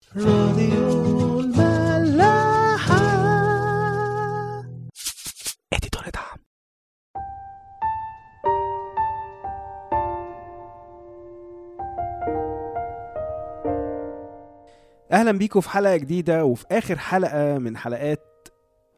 راديو الملاحة اديتور دعم اهلا بيكم في حلقه جديده وفي اخر حلقه من حلقات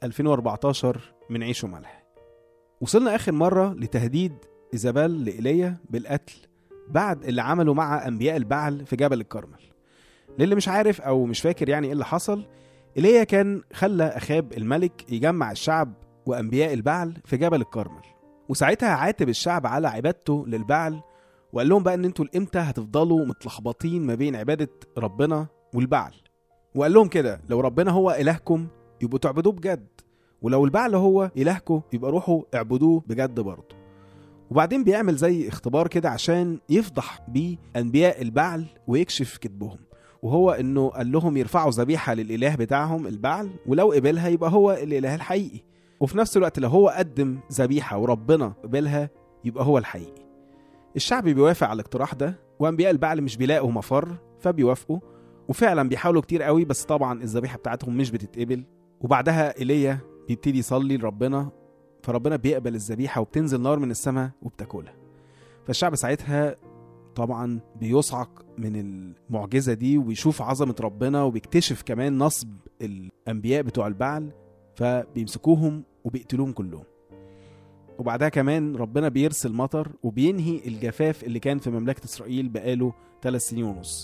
2014 من عيش وملح وصلنا اخر مره لتهديد ايزابيل لايليا بالقتل بعد اللي عمله مع انبياء البعل في جبل الكرمل للي مش عارف او مش فاكر يعني ايه اللي حصل ايليا كان خلى اخاب الملك يجمع الشعب وانبياء البعل في جبل الكرمل وساعتها عاتب الشعب على عبادته للبعل وقال لهم بقى ان انتوا لامتى هتفضلوا متلخبطين ما بين عباده ربنا والبعل وقال لهم كده لو ربنا هو الهكم يبقوا تعبدوه بجد ولو البعل هو الهكم يبقى روحوا اعبدوه بجد برضه وبعدين بيعمل زي اختبار كده عشان يفضح بيه انبياء البعل ويكشف كذبهم وهو انه قال لهم يرفعوا ذبيحه للاله بتاعهم البعل ولو قبلها يبقى هو الاله الحقيقي وفي نفس الوقت لو هو قدم ذبيحه وربنا قبلها يبقى هو الحقيقي الشعب بيوافق على الاقتراح ده وانبياء البعل مش بيلاقوا مفر فبيوافقوا وفعلا بيحاولوا كتير قوي بس طبعا الذبيحه بتاعتهم مش بتتقبل وبعدها ايليا بيبتدي يصلي لربنا فربنا بيقبل الذبيحه وبتنزل نار من السماء وبتاكلها فالشعب ساعتها طبعا بيصعق من المعجزه دي وبيشوف عظمه ربنا وبيكتشف كمان نصب الانبياء بتوع البعل فبيمسكوهم وبيقتلوهم كلهم وبعدها كمان ربنا بيرسل مطر وبينهي الجفاف اللي كان في مملكه اسرائيل بقاله ثلاث سنين ونص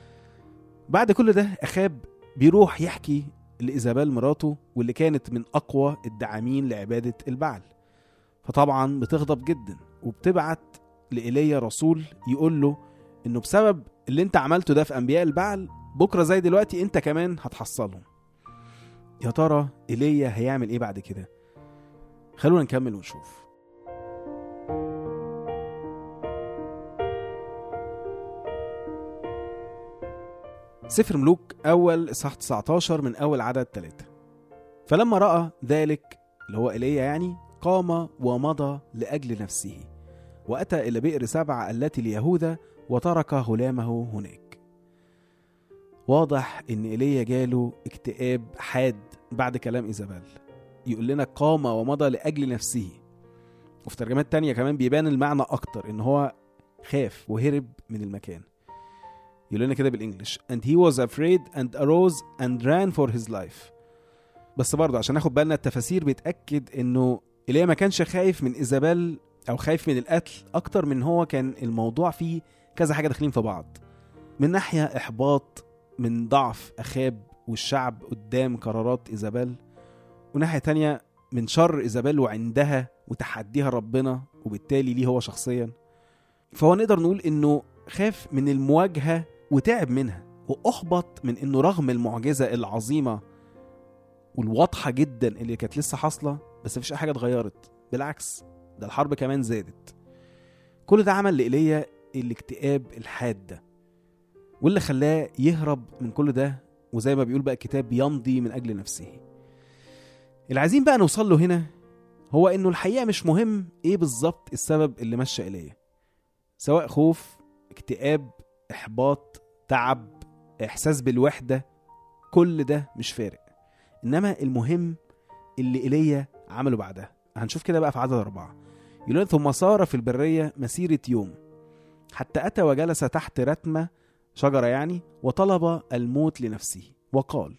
بعد كل ده اخاب بيروح يحكي لايزابيل مراته واللي كانت من اقوى الداعمين لعباده البعل فطبعا بتغضب جدا وبتبعت لإيليا رسول يقول له انه بسبب اللي انت عملته ده في انبياء البعل بكره زي دلوقتي انت كمان هتحصلهم يا ترى ايليا هيعمل ايه بعد كده خلونا نكمل ونشوف سفر ملوك أول إصحاح 19 من أول عدد ثلاثة فلما رأى ذلك اللي هو إيليا يعني قام ومضى لأجل نفسه وأتى إلى بئر سبع التي ليهوذا وترك غلامه هناك واضح إن إيليا جاله اكتئاب حاد بعد كلام إيزابيل يقول لنا قام ومضى لأجل نفسه وفي ترجمات تانية كمان بيبان المعنى أكتر إن هو خاف وهرب من المكان يقول لنا كده بالانجلش and he was afraid and arose and ran for his life بس برضه عشان ناخد بالنا التفاسير بتاكد انه ايليا ما كانش خايف من ايزابيل او خايف من القتل اكتر من هو كان الموضوع فيه كذا حاجه داخلين في بعض من ناحيه احباط من ضعف اخاب والشعب قدام قرارات ايزابيل وناحيه تانية من شر ايزابيل وعندها وتحديها ربنا وبالتالي ليه هو شخصيا فهو نقدر نقول انه خاف من المواجهه وتعب منها واحبط من انه رغم المعجزه العظيمه والواضحه جدا اللي كانت لسه حاصله بس مفيش اي حاجه اتغيرت بالعكس ده الحرب كمان زادت كل ده عمل لايليا الاكتئاب الحاد ده واللي خلاه يهرب من كل ده وزي ما بيقول بقى الكتاب يمضي من اجل نفسه اللي عايزين بقى نوصل له هنا هو انه الحقيقه مش مهم ايه بالظبط السبب اللي مشى ايليا سواء خوف اكتئاب احباط تعب احساس بالوحده كل ده مش فارق انما المهم اللي ايليا عمله بعدها هنشوف كده بقى في عدد أربعة يقول ثم صار في البرية مسيرة يوم حتى أتى وجلس تحت رتمة شجرة يعني وطلب الموت لنفسه وقال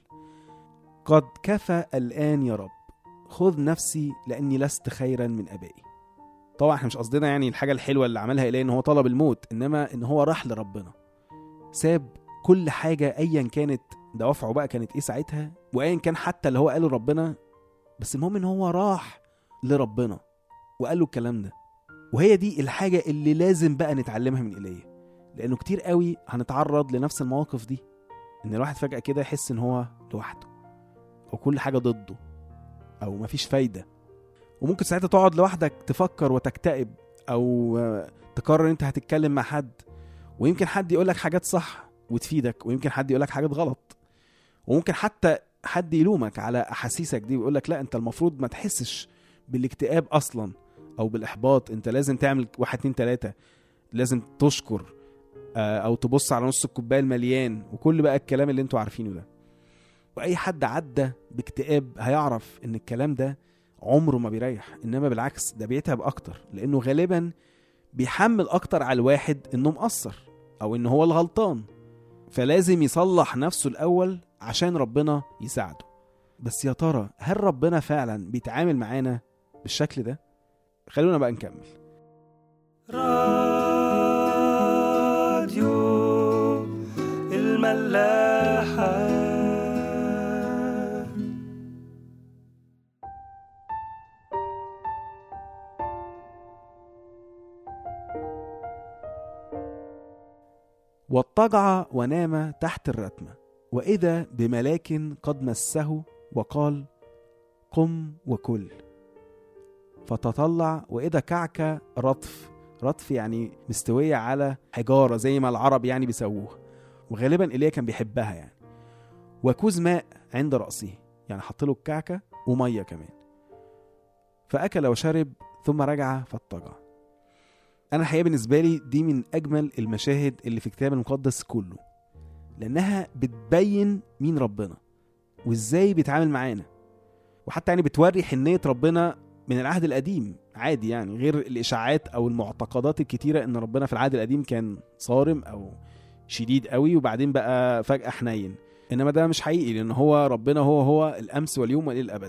قد كفى الآن يا رب خذ نفسي لأني لست خيرا من أبائي طبعا احنا مش قصدنا يعني الحاجة الحلوة اللي عملها إليه إن هو طلب الموت إنما إن هو راح لربنا ساب كل حاجة أيا كانت دوافعه بقى كانت إيه ساعتها وأيا كان حتى اللي هو قاله لربنا بس المهم إن هو راح لربنا وقال له الكلام ده وهي دي الحاجة اللي لازم بقى نتعلمها من إيليا لأنه كتير قوي هنتعرض لنفس المواقف دي إن الواحد فجأة كده يحس إن هو لوحده أو كل حاجة ضده أو مفيش فايدة وممكن ساعتها تقعد لوحدك تفكر وتكتئب أو آه، تقرر أنت هتتكلم مع حد ويمكن حد يقول لك حاجات صح وتفيدك ويمكن حد يقول لك حاجات غلط وممكن حتى حد يلومك على احاسيسك دي ويقول لك لا انت المفروض ما تحسش بالاكتئاب اصلا او بالاحباط انت لازم تعمل واحد اتنين تلاته لازم تشكر آه، او تبص على نص الكوبايه المليان وكل بقى الكلام اللي انتوا عارفينه ده واي حد عدى باكتئاب هيعرف ان الكلام ده عمره ما بيريح انما بالعكس ده بيتعب اكتر لانه غالبا بيحمل اكتر على الواحد انه مقصر او ان هو الغلطان فلازم يصلح نفسه الاول عشان ربنا يساعده بس يا ترى هل ربنا فعلا بيتعامل معانا بالشكل ده خلونا بقى نكمل راديو الملاحة واضطجع ونام تحت الرتمة وإذا بملاك قد مسه وقال قم وكل فتطلع وإذا كعكة رطف رطف يعني مستوية على حجارة زي ما العرب يعني بيسووها وغالبا إيليا كان بيحبها يعني وكوز ماء عند رأسه يعني حط له الكعكة ومية كمان فأكل وشرب ثم رجع فاضطجع انا الحقيقه بالنسبه لي دي من اجمل المشاهد اللي في الكتاب المقدس كله لانها بتبين مين ربنا وازاي بيتعامل معانا وحتى يعني بتوري حنيه ربنا من العهد القديم عادي يعني غير الاشاعات او المعتقدات الكتيره ان ربنا في العهد القديم كان صارم او شديد قوي وبعدين بقى فجاه حنين انما ده مش حقيقي لان هو ربنا هو هو الامس واليوم والى الابد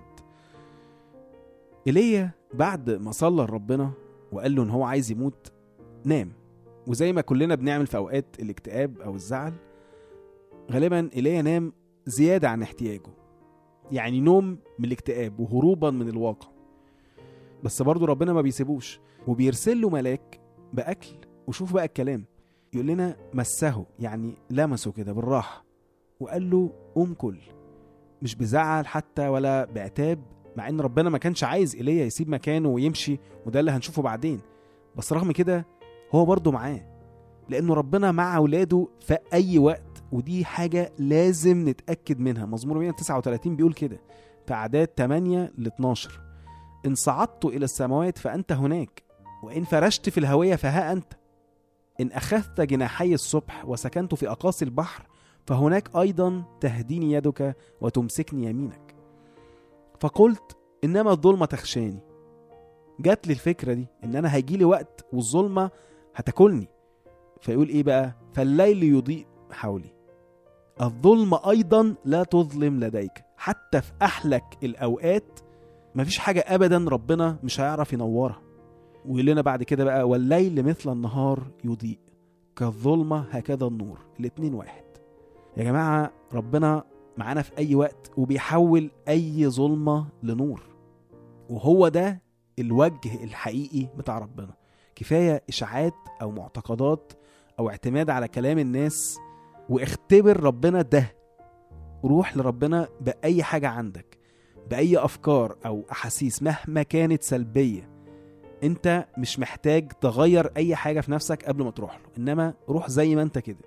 ايليا بعد ما صلى لربنا وقال له ان هو عايز يموت نام وزي ما كلنا بنعمل في اوقات الاكتئاب او الزعل غالبا ايليا نام زياده عن احتياجه يعني نوم من الاكتئاب وهروبا من الواقع بس برضه ربنا ما بيسيبوش وبيرسل له ملاك باكل وشوف بقى الكلام يقول لنا مسه يعني لمسه كده بالراحه وقال له قوم كل مش بزعل حتى ولا بعتاب مع ان ربنا ما كانش عايز ايليا يسيب مكانه ويمشي وده اللي هنشوفه بعدين بس رغم كده هو برضه معاه لانه ربنا مع اولاده في اي وقت ودي حاجه لازم نتاكد منها مزمور 139 بيقول كده في اعداد 8 ل 12 ان صعدت الى السماوات فانت هناك وان فرشت في الهويه فها انت ان اخذت جناحي الصبح وسكنت في اقاصي البحر فهناك ايضا تهديني يدك وتمسكني يمينك فقلت انما الظلمه تخشاني جات لي الفكره دي ان انا هيجي لي وقت والظلمه هتاكلني فيقول ايه بقى فالليل يضيء حولي الظلمة أيضا لا تظلم لديك حتى في أحلك الأوقات مفيش حاجة أبدا ربنا مش هيعرف ينورها ويقول لنا بعد كده بقى والليل مثل النهار يضيء كالظلمة هكذا النور الاتنين واحد يا جماعة ربنا معانا في أي وقت وبيحول أي ظلمة لنور وهو ده الوجه الحقيقي بتاع ربنا كفاية إشاعات أو معتقدات أو اعتماد على كلام الناس واختبر ربنا ده روح لربنا بأي حاجة عندك بأي أفكار أو أحاسيس مهما كانت سلبية أنت مش محتاج تغير أي حاجة في نفسك قبل ما تروح له إنما روح زي ما أنت كده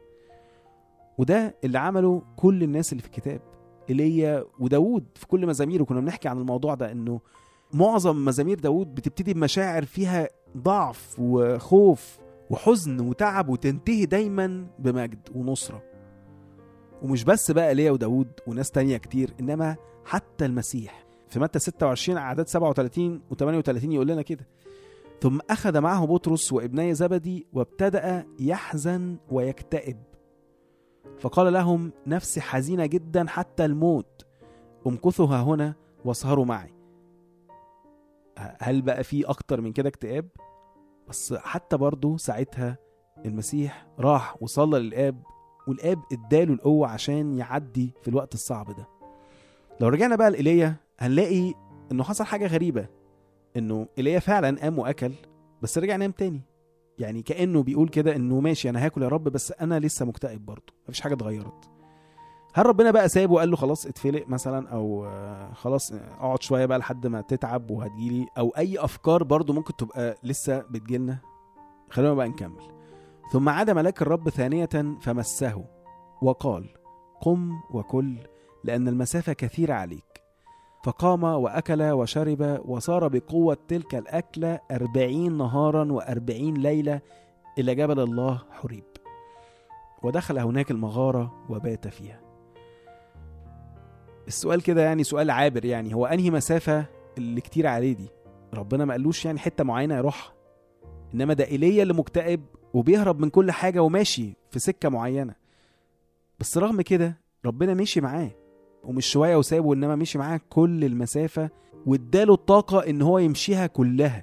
وده اللي عمله كل الناس اللي في الكتاب ايليا وداود في كل مزاميره كنا بنحكي عن الموضوع ده انه معظم مزامير داود بتبتدي بمشاعر فيها ضعف وخوف وحزن وتعب وتنتهي دايما بمجد ونصرة ومش بس بقى ليا وداود وناس تانية كتير إنما حتى المسيح في متى 26 أعداد 37 و 38 يقول لنا كده ثم أخذ معه بطرس وابني زبدي وابتدأ يحزن ويكتئب فقال لهم نفسي حزينة جدا حتى الموت امكثوا ها هنا واسهروا معي هل بقى في أكتر من كده اكتئاب؟ بس حتى برضه ساعتها المسيح راح وصلى للآب والآب اداله القوة عشان يعدي في الوقت الصعب ده لو رجعنا بقى لإيليا هنلاقي إنه حصل حاجة غريبة إنه إيليا فعلا قام وأكل بس رجع نام تاني يعني كأنه بيقول كده إنه ماشي أنا هاكل يا رب بس أنا لسه مكتئب برضه مفيش حاجة اتغيرت هل ربنا بقى سابه وقال له خلاص اتفلق مثلا او آه، خلاص اقعد شويه بقى لحد ما تتعب وهتجيلي او اي افكار برضو ممكن تبقى لسه بتجيلنا خلونا بقى نكمل ثم عاد ملاك الرب ثانيه فمسه وقال قم وكل لان المسافه كثيره عليك فقام واكل وشرب وصار بقوه تلك الاكله أربعين نهارا وأربعين ليله الى جبل الله حريب ودخل هناك المغارة وبات فيها السؤال كده يعني سؤال عابر يعني هو أنهي مسافة اللي كتير عليه دي ربنا ما قالوش يعني حتة معينة يروحها إنما ده إيليا اللي مكتئب وبيهرب من كل حاجة وماشي في سكة معينة بس رغم كده ربنا مشي معاه ومش شوية وسابه إنما مشي معاه كل المسافة واداله الطاقة إن هو يمشيها كلها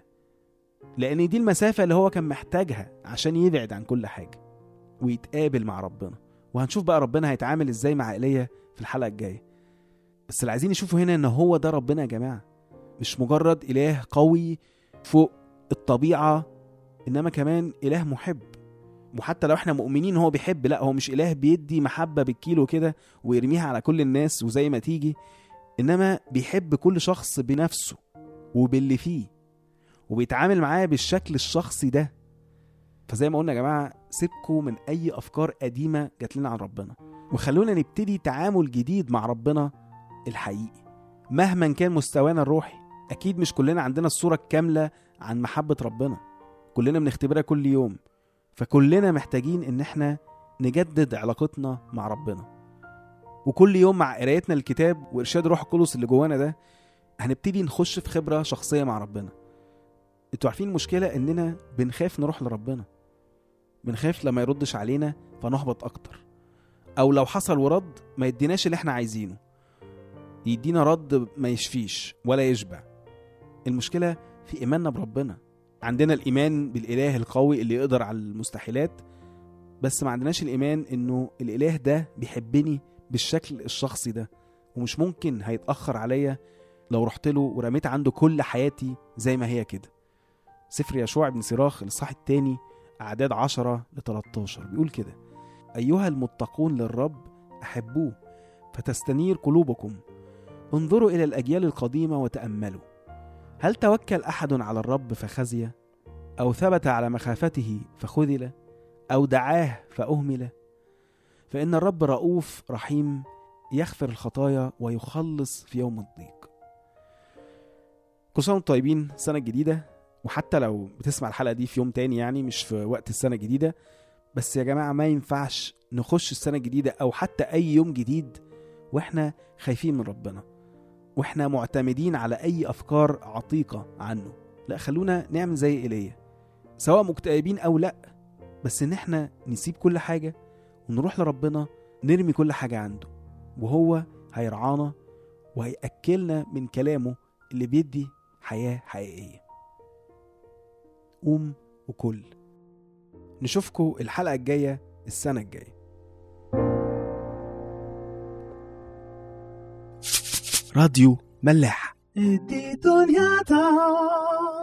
لأن دي المسافة اللي هو كان محتاجها عشان يبعد عن كل حاجة ويتقابل مع ربنا وهنشوف بقى ربنا هيتعامل ازاي مع ايليا في الحلقة الجاية بس اللي عايزين يشوفوا هنا ان هو ده ربنا يا جماعة مش مجرد إله قوي فوق الطبيعة إنما كمان إله محب وحتى لو احنا مؤمنين هو بيحب لا هو مش إله بيدي محبة بالكيلو كده ويرميها على كل الناس وزي ما تيجي إنما بيحب كل شخص بنفسه وباللي فيه وبيتعامل معاه بالشكل الشخصي ده فزي ما قلنا يا جماعة سيبكوا من أي أفكار قديمة جات لنا عن ربنا وخلونا نبتدي تعامل جديد مع ربنا الحقيقي مهما كان مستوانا الروحي أكيد مش كلنا عندنا الصورة الكاملة عن محبة ربنا كلنا بنختبرها كل يوم فكلنا محتاجين إن احنا نجدد علاقتنا مع ربنا وكل يوم مع قرايتنا الكتاب وإرشاد روح القدس اللي جوانا ده هنبتدي نخش في خبرة شخصية مع ربنا انتوا عارفين المشكلة إننا بنخاف نروح لربنا بنخاف لما يردش علينا فنحبط أكتر أو لو حصل ورد ما يديناش اللي احنا عايزينه يدينا رد ما يشفيش ولا يشبع المشكلة في إيماننا بربنا عندنا الإيمان بالإله القوي اللي يقدر على المستحيلات بس ما عندناش الإيمان إنه الإله ده بيحبني بالشكل الشخصي ده ومش ممكن هيتأخر عليا لو رحت له ورميت عنده كل حياتي زي ما هي كده سفر يشوع بن سراخ الإصحاح التاني أعداد عشرة ل 13 بيقول كده أيها المتقون للرب أحبوه فتستنير قلوبكم انظروا إلى الأجيال القديمة وتأملوا هل توكل أحد على الرب فخزي أو ثبت على مخافته فخذل أو دعاه فأهمل فإن الرب رؤوف رحيم يغفر الخطايا ويخلص في يوم الضيق كل سنة وانتم طيبين سنة جديدة وحتى لو بتسمع الحلقة دي في يوم تاني يعني مش في وقت السنة الجديدة بس يا جماعة ما ينفعش نخش السنة الجديدة أو حتى أي يوم جديد وإحنا خايفين من ربنا وإحنا معتمدين على أي أفكار عتيقة عنه لا خلونا نعمل زي إيليا سواء مكتئبين أو لأ بس إن إحنا نسيب كل حاجة ونروح لربنا نرمي كل حاجة عنده وهو هيرعانا وهيأكلنا من كلامه اللي بيدي حياة حقيقية قوم وكل نشوفكم الحلقة الجاية السنة الجاية راديو ملاح دي دنيا تا